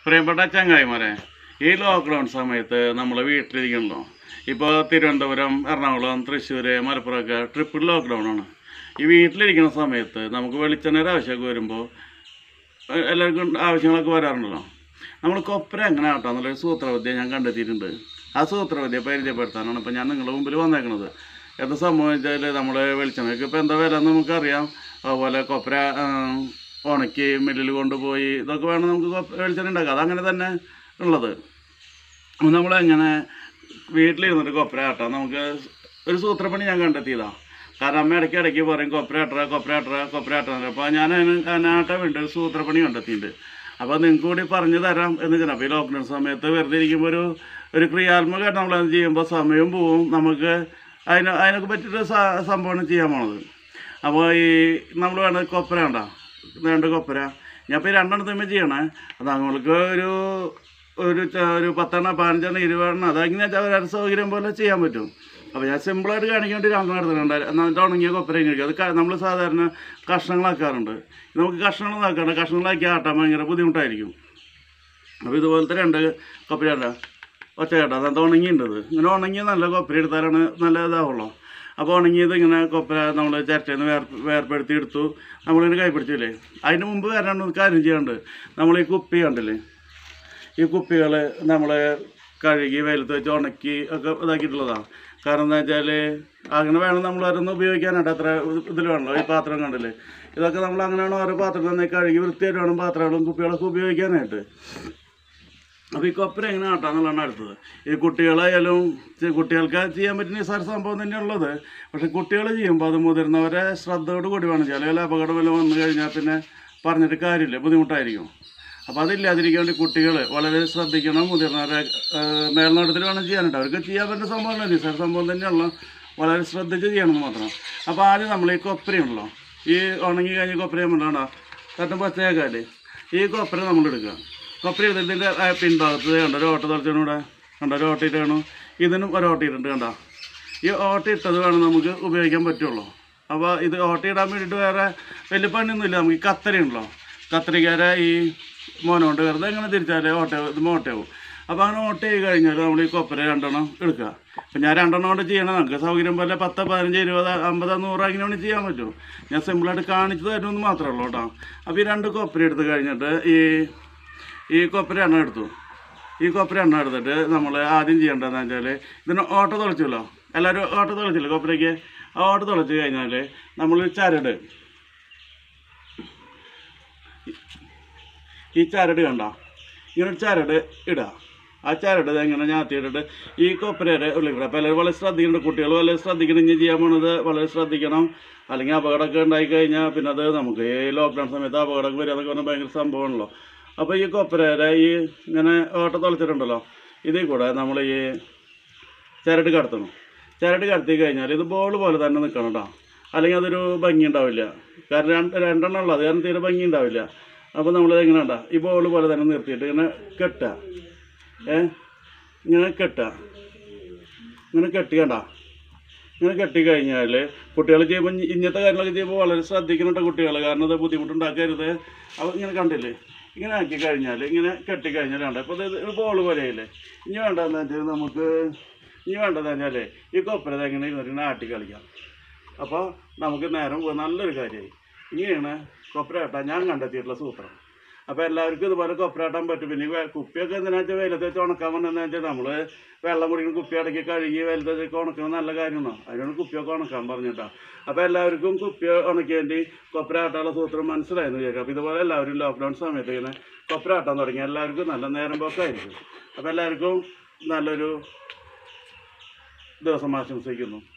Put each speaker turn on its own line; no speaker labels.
പ്രിയപ്പെട്ട ചങ്ങായിമാരെ ഈ ലോക്ക്ഡൗൺ സമയത്ത് നമ്മൾ വീട്ടിലിരിക്കണല്ലോ ഇപ്പോൾ തിരുവനന്തപുരം എറണാകുളം തൃശ്ശൂർ മലപ്പുറമൊക്കെ ട്രിപ്പിൾ ലോക്ക്ഡൗൺ ആണ് ഈ വീട്ടിലിരിക്കുന്ന സമയത്ത് നമുക്ക് വെളിച്ചെണ്ണയുടെ ആവശ്യമൊക്കെ വരുമ്പോൾ എ- എല്ലാവർക്കും ആവശ്യങ്ങളൊക്കെ വരാറുണ്ടല്ലോ നമ്മൾ കൊപ്പര എങ്ങനെ ആട്ടാം എന്നുള്ളൊരു സൂത്രവിദ്യ ഞാൻ കണ്ടെത്തിയിട്ടുണ്ട് ആ സൂത്രവിദ്യ പരിചയപ്പെടുത്താനാണ് ഇപ്പോൾ ഞാൻ നിങ്ങളുടെ മുമ്പിൽ വന്നേക്കുന്നത് എന്താ സംഭവം വെച്ചാൽ നമ്മൾ വെളിച്ചെണ്ണയ്ക്ക് ഇപ്പോൾ എന്താ വില എന്ന് നമുക്കറിയാം അതുപോലെ കൊപ്പര ആ, ഉണക്കി മില്ലിൽ കൊണ്ടുപോയി ഇതൊക്കെ വേണം നമുക്ക് കൊപ്പ- വെളിച്ചെണ്ണ ഉണ്ടാക്കാം അതങ്ങനെ തന്നെ ഉള്ളത് അപ്പോൾ നമ്മളെങ്ങനെ വീട്ടിലിരുന്നിട്ട് കൊപ്പര ആട്ടാം നമുക്ക് ഒരു സൂത്രപ്പണി ഞാൻ കണ്ടെത്തിയതാണ് കാരണം അമ്മ ഇടയ്ക്ക് ഇടയ്ക്ക് പറയും കൊപ്പര ആട്ടറ കൊപ്പര ആട്ടറ കൊപ്പര ആട്ടറ അപ്പോൾ ഞാൻ അതിന് അതിനാട്ടാൻ വേണ്ടി ഒരു സൂത്രപ്പണി കണ്ടെത്തിയിട്ടുണ്ട് അപ്പോൾ നിങ്ങൾക്ക് കൂടി പറഞ്ഞു തരാം എന്ന് വെച്ചാൽ അപ്പോൾ ഈ ലോക്ക്ഡൗൺ സമയത്ത് വെറുതെ ഇരിക്കുമ്പോൾ ഒരു ഒരു ക്രിയാത്മകമായിട്ട് നമ്മളത് ചെയ്യുമ്പോൾ സമയം പോവും നമുക്ക് അതിന് അതിനൊക്കെ പറ്റിയിട്ട് സ- സംഭവമാണ് ചെയ്യാൻ പോണത് അപ്പോൾ ഈ നമ്മൾ വേണ്ട കൊപ്പര ഉണ്ടോ വേണ്ട കൊപ്പര ഞാൻ ഇപ്പോൾ ഈ രണ്ടെണ്ണം തമ്മിൽ ചെയ്യണേ അത് നമ്മൾക്ക് ഒരു ഒരു ച- ഒരു പത്തെണ്ണം പതിനഞ്ചെണ്ണം ഇരുപതെണ്ണം അതങ്ങനെ ഒരു സൗകര്യം പോലെ ചെയ്യാൻ പറ്റും അപ്പോൾ ഞാൻ സിമ്പിളായിട്ട് കാണിക്കാൻ വേണ്ടി രണ്ടെണ്ണം എടുത്തിട്ടുണ്ട് എന്നിട്ട് ഉണങ്ങിയ കൊപ്പരയും കഴിക്കും അത് നമ്മൾ സാധാരണ കഷ്ണങ്ങളാക്കാറുണ്ട് നമുക്ക് കഷ്ണങ്ങൾ ആക്കാണ്ട് കഷ്ണങ്ങളാക്കി ആട്ടാൻ ഭയങ്കര ബുദ്ധിമുട്ടായിരിക്കും അപ്പോൾ ഇതുപോലത്തെ രണ്ട് കൊപ്പര ഉണ്ടോ ഒറ്റ കേട്ടോ അത് ഉണങ്ങിയിട്ടത് ഇങ്ങനെ ഉണങ്ങിയ നല്ല കൊപ്പര എടുത്താലാണ് നല്ല ഇതാവുള്ളൂ അപ്പോൾ ഉണങ്ങിയത് ഇങ്ങനെ കൊപ്പര നമ്മൾ ചിരട്ടയിൽ നിന്ന് വേർ വേർപ്പെടുത്തി എടുത്തു നമ്മളിങ്ങനെ കൈപ്പിടിച്ചില്ലേ അതിന് മുമ്പ് വരാണ്ട് ഒരു കാര്യം ചെയ്യാണ്ട് നമ്മൾ ഈ കുപ്പി കണ്ടില്ലേ ഈ കുപ്പികൾ നമ്മൾ കഴുകി വെയിലത്ത് വെച്ച് ഉണക്കി ഒക്കെ ഇതാക്കിയിട്ടുള്ളതാണ് കാരണം എന്താ വെച്ചാൽ അങ്ങനെ വേണം നമ്മൾ ഓരോന്ന് ഉപയോഗിക്കാനായിട്ട് അത്ര ഇതിൽ വേണമല്ലോ ഈ പാത്രം കണ്ടില്ലേ ഇതൊക്കെ നമ്മൾ അങ്ങനെയാണ് ഓരോ പാത്രം തന്നെ കഴുകി വൃത്തിയായിട്ട് വേണം പാത്രങ്ങളും കുപ്പികളൊക്കെ ഉപയോഗിക്കാനായിട്ട് അപ്പോൾ ഈ കൊപ്പര എങ്ങനെ ആട്ടാന്നുള്ളതാണ് അടുത്തത് ഈ കുട്ടികളായാലും ചെ- കുട്ടികൾക്ക് ചെയ്യാൻ പറ്റുന്ന നിസ്സാര സംഭവം തന്നെയുള്ളത് പക്ഷെ കുട്ടികൾ ചെയ്യുമ്പോൾ അത് മുതിർന്നവരെ ശ്രദ്ധയോട് കൂടി വേണം ചില ചില അപകടം വല്ലതും വന്നു കഴിഞ്ഞാൽ പിന്നെ പറഞ്ഞിട്ട് കാര്യമില്ല ബുദ്ധിമുട്ടായിരിക്കും അപ്പോൾ അതില്ലാതിരിക്കാൻ വേണ്ടി കുട്ടികൾ വളരെ ശ്രദ്ധിക്കണം മുതിർന്നവരെ ഏഹ്, മേൽനോട്ടത്തിൽ വേണം ചെയ്യാനായിട്ട് അവർക്ക് ചെയ്യാൻ പറ്റുന്ന സംഭവമല്ല നിസ്സാര സംഭവം തന്നെയുള്ള വളരെ ശ്രദ്ധിച്ച് ചെയ്യണമെന്ന് മാത്രം അപ്പോൾ ആദ്യം നമ്മൾ ഈ കൊപ്പരയുണ്ടല്ലോ ഈ ഉണങ്ങി കഴിഞ്ഞ് കൊപ്പരയും ഉണ്ടാകണ്ട തട്ടും പച്ചയാക്കാല്ലേ ഈ കൊപ്പര നമ്മൾ എടുക്കുക കൊപ്പര എടുത്തതിൻ്റെ പിൻഭാഗത്ത് കണ്ട ഒരു ഓട്ട തളച്ചൂടെ കണ്ട ഒരു ഓട്ട ഇട്ട് കാണും ഇതിനും ഒരു ഓട്ട ഇട്ടിട്ടുണ്ട് കണ്ട ഈ ഓട്ട ഇട്ടത് വേണം നമുക്ക് ഉപയോഗിക്കാൻ പറ്റുള്ളൂ അപ്പോൾ ഇത് ഓട്ട ഇടാൻ വേണ്ടിയിട്ട് വേറെ വലിയ പണിയൊന്നുമില്ല നമുക്ക് ഈ കത്തരയുണ്ടല്ലോ കത്രികാര ഈ മോനോണ്ട് വെറുതെ ഇങ്ങനെ തിരിച്ചാൽ ഓട്ട ഇത് മോട്ടയാവും അപ്പോൾ അങ്ങനെ ഓട്ട ചെയ്ത് കഴിഞ്ഞാൽ നമ്മൾ ഈ കൊപ്പര രണ്ടെണ്ണം എടുക്കുക അപ്പം ഞാൻ രണ്ടെണ്ണം കൊണ്ട് ചെയ്യണം നമുക്ക് സൗകര്യം പോലെ പത്ത് പതിനഞ്ച് ഇരുപത് അമ്പത് നൂറ് അങ്ങനെ വേണമെങ്കിൽ ചെയ്യാൻ പറ്റും ഞാൻ സിമ്പിളായിട്ട് കാണിച്ചു തരുമെന്ന് മാത്രമേ ഉള്ളൂ കേട്ടോ അപ്പോൾ ഈ രണ്ട് കൊപ്പര എടുത്ത് കഴിഞ്ഞിട്ട് ഈ ഈ കൊപ്പര എണ്ണ എടുത്തു ഈ കൊപ്പര എണ്ണ എടുത്തിട്ട് നമ്മൾ ആദ്യം ചെയ്യേണ്ടതെന്ന് വെച്ചാൽ ഇതിന് ഓട്ട തുളച്ചല്ലോ എല്ലാവരും ഓട്ട തുളച്ചില്ലേ കൊപ്പരയ്ക്ക് ആ ഓട്ട തുളച്ച് കഴിഞ്ഞാൽ നമ്മൾ ചരട് ഈ ചരട് കണ്ട ഇങ്ങനെ ഒരു ചരട് ഇടുക ആ ചരട് ഇങ്ങനെ ഞാത്തിയിട്ടിട്ട് ഈ കൊപ്പരയുടെ ഉള്ളിൽ അപ്പോൾ എല്ലാവരും വളരെ ശ്രദ്ധിക്കണം കുട്ടികൾ വളരെ ശ്രദ്ധിക്കണം ഇനി ചെയ്യാൻ പോണത് വളരെ ശ്രദ്ധിക്കണം അല്ലെങ്കിൽ അപകടമൊക്കെ ഉണ്ടായി കഴിഞ്ഞാൽ പിന്നെ അത് നമുക്ക് ഈ ലോക്ക്ഡൗൺ സമയത്ത് അപകടമൊക്കെ വരിക എന്നൊക്കെ പറഞ്ഞാൽ ഭയങ്കര സംഭവമാണല്ലോ അപ്പോൾ ഈ കൊപ്പരയുടെ ഈ ഇങ്ങനെ ഓട്ട തുളച്ചിട്ടുണ്ടല്ലോ ഇതിൽ കൂടെ നമ്മൾ ഈ ചരട് കടത്തണം ചരട് കടത്തി കഴിഞ്ഞാൽ ഇത് ബോൾ പോലെ തന്നെ നിൽക്കണം കേട്ടോ അല്ലെങ്കിൽ അതൊരു ഭംഗി ഉണ്ടാവില്ല കാരണം രണ്ട് രണ്ടെണ്ണം ഉള്ളത് കാരണം തീരെ ഭംഗി ഉണ്ടാവില്ല അപ്പോൾ നമ്മളിത് എങ്ങനെ ഉണ്ടാ ഈ ബോൾ പോലെ തന്നെ നിർത്തിയിട്ട് ഇങ്ങനെ കെട്ടുക ഏ ഇങ്ങനെ കെട്ടുക ഇങ്ങനെ കെട്ടിക്കണ്ട ഇങ്ങനെ കെട്ടി കഴിഞ്ഞാൽ കുട്ടികൾ ചെയ്യുമ്പോൾ ഇ- ഇങ്ങനത്തെ കാര്യങ്ങളൊക്കെ ചെയ്യുമ്പോൾ വളരെ ശ്രദ്ധിക്കണം കേട്ടോ കുട്ടികൾ കാരണം അത് ബുദ്ധിമുട്ടുണ്ടാക്കരുത് അപ്പോൾ ഇങ്ങനെ കണ്ടില്ലേ ഇങ്ങനെ ആക്കി കഴിഞ്ഞാൽ ഇങ്ങനെ കെട്ടി കഴിഞ്ഞാൽ വേണ്ട അപ്പോൾ ഇത് ഒരു ബോൾ പോലെയല്ലേ ഇനി വേണ്ടതെന്ന് വെച്ചാൽ നമുക്ക് ഇനി വേണ്ടതെന്ന് വെച്ചാൽ ഈ കൊപ്പര എങ്ങനെ ഇരുന്നിട്ട് ഇങ്ങനെ ആട്ടി കളിക്കാം അപ്പോൾ നമുക്ക് നേരം പോകാൻ നല്ലൊരു കാര്യമായി ഇങ്ങനെയാണ് കൊപ്പരാട്ട ഞാൻ കണ്ടെത്തിയിട്ടുള്ള സൂത്രം അപ്പോൾ എല്ലാവർക്കും ഇതുപോലെ കൊപ്പരാട്ടാൻ പറ്റും പിന്നെ ഈ വെ- കുപ്പിയൊക്കെ എന്തിനാ വെച്ചാൽ വെയിലത്ത് വെച്ച് ഉണക്കാൻ പറഞ്ഞതെന്ന് വെച്ചാൽ നമ്മൾ വെള്ളം കുടിക്കുന്ന കുപ്പി അടക്കി കഴുകി വെയിലത്ത് വെച്ച് ഉണക്കുന്നത് നല്ല കാര്യമാണ് അതിനാണ് കുപ്പിയൊക്കെ ഉണക്കാൻ പറഞ്ഞിട്ടാ അപ്പോൾ എല്ലാവർക്കും കുപ്പി ഉണക്കി വേണ്ടി കൊപ്പരാട്ടാനുള്ള സൂത്രം മനസ്സിലായെന്ന് വിചാരിക്കും അപ്പോൾ ഇതുപോലെ എല്ലാവരും ലോക്ക്ഡൗൺ സമയത്ത് ഇങ്ങനെ കൊപ്പരാട്ടാൻ തുടങ്ങി എല്ലാവർക്കും നല്ല നേരം പോക്കായിരിക്കും അപ്പോൾ എല്ലാവർക്കും നല്ലൊരു ദിവസം ആശംസിക്കുന്നു